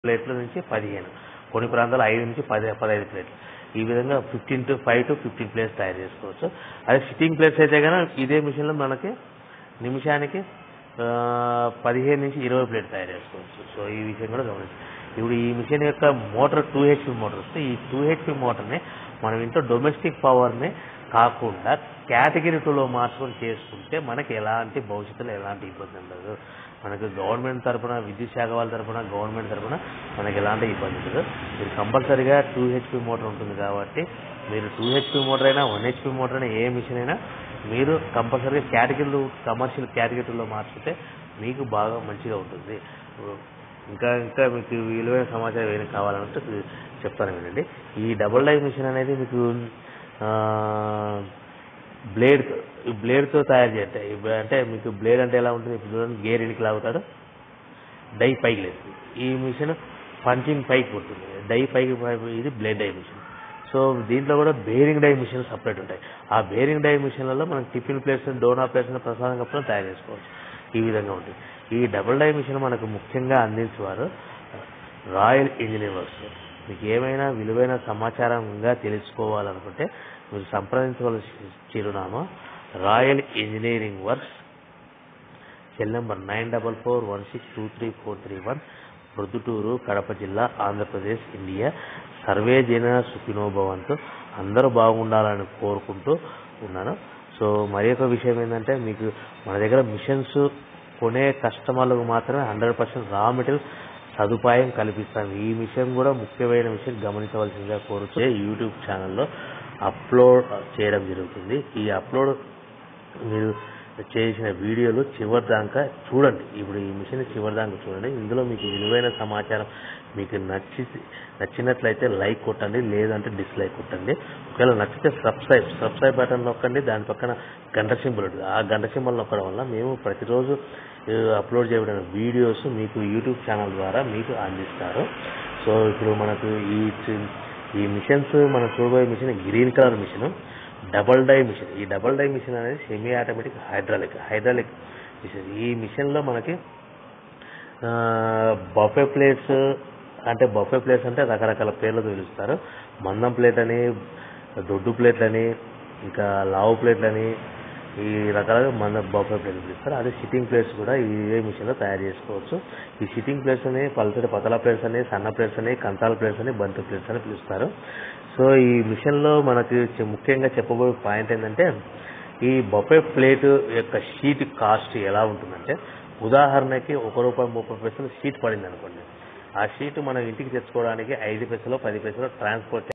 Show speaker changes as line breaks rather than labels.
ప్లేట్ల నుంచి పదిహేను కొన్ని ప్రాంతాలు ఐదు నుంచి పది పదహైదు ప్లేట్లు ఈ విధంగా fifteen to five to fifteen plates తయారు చేసుకోవచ్చు అదే సిట్టింగ్ ప్లేట్స్ అయితే కనుక ఇదే మిషన్లో మనకి నిమిషానికి ఆ, పదిహేను నుంచి ఇరవై ప్లేట్ తయారు చేసుకోవచ్చు సో ఈ విషయం కూడా గమనించాలి ఇప్పుడు ఈ మిషన్ యొక్క మోటార్ టూ హెచ్పి మోటార్ వస్తే ఈ టూ హెచ్పి మోటార్ని మనం ఇంట్లో డొమెస్టిక్ పవర్ని కాకుండా కేటగిరీ టూలో మార్చుకొని చేసుకుంటే మనకి ఎలాంటి భవిష్యత్తులో ఎలాంటి ఇబ్బంది ఉండదు మనకు గవర్నమెంట్ తరపున విద్యుత్ శాఖ వాళ్ళ తరపున గవర్నమెంట్ తరపున మనకి ఎలాంటి ఇబ్బంది ఉండదు మీరు కంపల్సరీగా టూ హెచ్పి మోటార్ ఉంటుంది కాబట్టి మీరు టూ హెచ్పి మోటార్ అయినా వన్ హెచ్పి మోటార్ అయినా ఏ మిషన్ అయినా మీరు కంపల్సరీగా కేటగిరీలు కమర్షియల్ కేటగిరీలో మార్చితే మీకు బాగా మంచిగా ఉంటుంది ఇంకా ఇంకా మీకు విలువైన సమాచారం ఏమైనా కావాలంటే చెప్తాను వినండి ఈ డబుల్ డై మిషన్ అనేది మీకు బ్లేడ్ బ్లేడ్తో తయారు చేస్తాయి ఇప్పుడు అంటే మీకు బ్లేడ్ అంటే ఎలా ఉంటుంది ఇప్పుడు చూడండి గేర్ ఇనికి లాగుతాడు డై పైకి లేదు ఈ మిషన్ పంచింగ్ పైకి ఉంటుంది డై పైకి పై- ఇది బ్లేడ్ డై మిషన్ సో దీంట్లో కూడా బేరింగ్ డై మిషన్ సపరేట్ ఉంటాయి ఆ బేరింగ్ డై మిషన్లలో మనం టిఫిన్ ప్లేట్స్ డోనా ప్లేట్స్ ప్రసాదం కప్పులను తయారు చేసుకోవచ్చు ఈ విధంగా ఉంటుంది ఈ డబుల్ డై మిషన్ మనకు ముఖ్యంగా అందించేవారు రాయల్ ఇంజనీర్ వర్క్స్ మీకు ఏమైనా విలువైన సమాచారంగా తెలుసుకోవాలనుకుంటే మీరు సంప్రదించవలసిన చిరునామా royal engineering works cell number nine double four one six two three four three one Proddatur Kadapa జిల్లా ఆంధ్రప్రదేశ్ ఇండియా సర్వే జన సుఖినోభవంతో అందరూ బాగుండాలని కోరుకుంటూ ఉన్నాను సో మరి ఒక విషయం ఏంటంటే మీకు మన దగ్గర మిషన్స్ కొనే కస్టమర్లకు మాత్రమే హండ్రెడ్ పర్సెంట్ రా మెటీరియల్ సదుపాయం కల్పిస్తాం ఈ విషయం కూడా ముఖ్యమైన విషయం గమనించవలసిందిగా కోరుతూ యూట్యూబ్ ఛానల్లో అప్లోడ్ చేయడం జరుగుతుంది ఈ అప్లోడ్ మీరు చేసిన వీడియోలు చివరి దాకా చూడండి ఇప్పుడు ఈ మిషన్ చివరి దాకా చూడండి ఇందులో మీకు విలువైన సమాచారం మీకు నచ్చి నచ్చినట్లయితే లైక్ కొట్టండి లేదంటే డిస్లైక్ కొట్టండి ఒకవేళ నచ్చితే సబ్స్క్రైబ్ సబ్స్క్రైబ్ బటన్ నొక్కండి దాని పక్కన గంట సింబల్ ఉంటుంది ఆ గంట సింబల్ నొక్కడం వల్ల మేము ప్రతిరోజు ఆ, అప్లోడ్ చేయబడిన వీడియోస్ మీకు యూట్యూబ్ ఛానల్ ద్వారా మీకు అందిస్తారు సో ఇప్పుడు మనకు ఈ చి- ఈ మిషన్స్ మనం చూడబోయే machine green colour machine double die machine ఈ డబల్ డై మిషన్ అనేది semi automatic hydraulic hydraulic machine ఈ మిషన్లో మనకి బఫే ప్లేట్స్ అంటే బఫే ప్లేట్స్ అంటే రకరకాల పేర్లతో పిలుస్తారు మందం ప్లేట్ అని దొడ్డు ప్లేట్ అని ఇంకా లావు ప్లేట్ అని ఈ రకాలుగా మన బఫే ప్లేట్లు పిలుస్తారు అదే సిట్టింగ్ ప్లేట్స్ కూడా ఇదే మిషన్లో తయారు చేసుకోవచ్చు ఈ సిట్టింగ్ ప్లేట్స్ అని పల్సటి పతల ప్లేట్స్ అని సన్న ప్లేట్స్ అని కంతాల ప్లేట్స్ అని బంతి ప్లేట్స్ అని పిలుస్తారు సో ఈ మిషన్లో మనకి చె- ముఖ్యంగా చెప్పబోయే పాయింట్ ఏంటంటే ఈ బొఫే ప్లేట్ యొక్క షీట్ కాస్ట్ ఎలా ఉంటుందంటే ఉదాహరణకి ఒక రూపాయి ముప్పై పైసలు షీట్ పడింది అనుకోండి ఆ షీట్ మనం ఇంటికి తెచ్చుకోవడానికి ఐదు పైసలు పది పైసలు ట్రాన్స్పోర్ట్